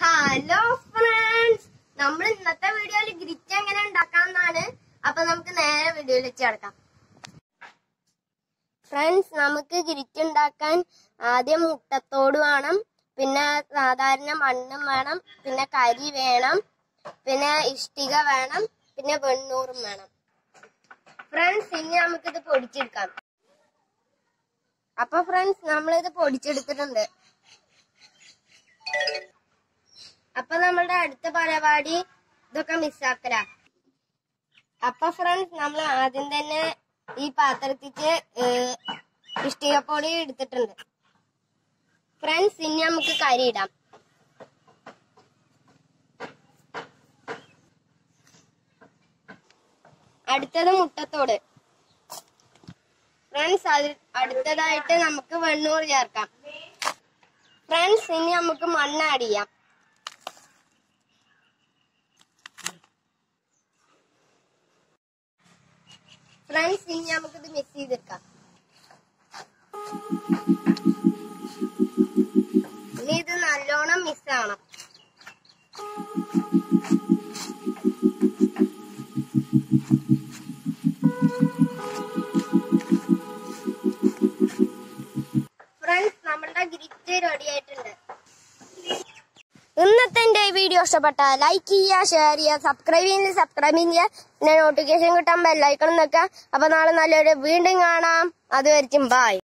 hello friends നമ്മൾ ഇന്നത്തെ വീഡിയോയിൽ ഗ്രിറ്റ് എങ്ങനെ ഉണ്ടാക്കാമെന്നാണ് അപ്പൊ നമുക്ക് നേരെ വീഡിയോയിലേക്ക് കിടക്കാം ഫ്രണ്ട്സ് നമുക്ക് ഗ്രിറ്റ് ഉണ്ടാക്കാൻ ആദ്യം മുട്ടത്തോട് വേണം പിന്നെ സാധാരണ മണ്ണും വേണം പിന്നെ കരി വേണം പിന്നെ ഇഷ്ടിക വേണം പിന്നെ വെണ്ണൂറും വേണം ഫ്രണ്ട്സ് ഇനി നമുക്കിത് പൊടിച്ചെടുക്കാം അപ്പൊ ഫ്രണ്ട്സ് നമ്മളിത് പൊടിച്ചെടുത്തിട്ടുണ്ട് അപ്പൊ നമ്മളുടെ അടുത്ത പരിപാടി ഇതൊക്കെ മിസ്സാക്കല അപ്പൊ ഫ്രണ്ട്സ് നമ്മൾ ആദ്യം തന്നെ ഈ പാത്രത്തിച്ച് ഇഷ്ടികപ്പൊടി എടുത്തിട്ടുണ്ട് ഫ്രണ്ട്സ് ഇനി നമുക്ക് കരി ഇടാം അടുത്തത് മുട്ടത്തോട് ഫ്രണ്ട്സ് അത് അടുത്തതായിട്ട് നമുക്ക് വെണ്ണൂറ് ചേർക്കാം ഫ്രണ്ട്സ് ഇനി നമുക്ക് മണ്ണ് ആഡ് ചെയ്യാം ഫ്രണ്ട്സ് ഇനി നമുക്കിത് മിക്സ് ചെയ്തെടുക്കാം ഇനി ഇത് നല്ലോണം മിക്സ് ആവണം ഫ്രണ്ട്സ് നമ്മളുടെ ഗ്രിറ്റ് റെഡി ആയിട്ടുണ്ട് ഇന്നത്തെ എന്റെ വീഡിയോ ഇഷ്ടപ്പെട്ട ലൈക്ക് ചെയ്യുക ഷെയർ ചെയ്യുക സബ്സ്ക്രൈബ് ചെയ്യുക സബ്സ്ക്രൈബ് ചെയ്യുക പിന്നെ നോട്ടിഫിക്കേഷൻ കിട്ടാൻ ബെല്ലൈക്കണം നിൽക്കുക അപ്പൊ നാളെ നല്ലൊരു വീണ്ടും കാണാം അത് വരയ്ക്കും ബായ്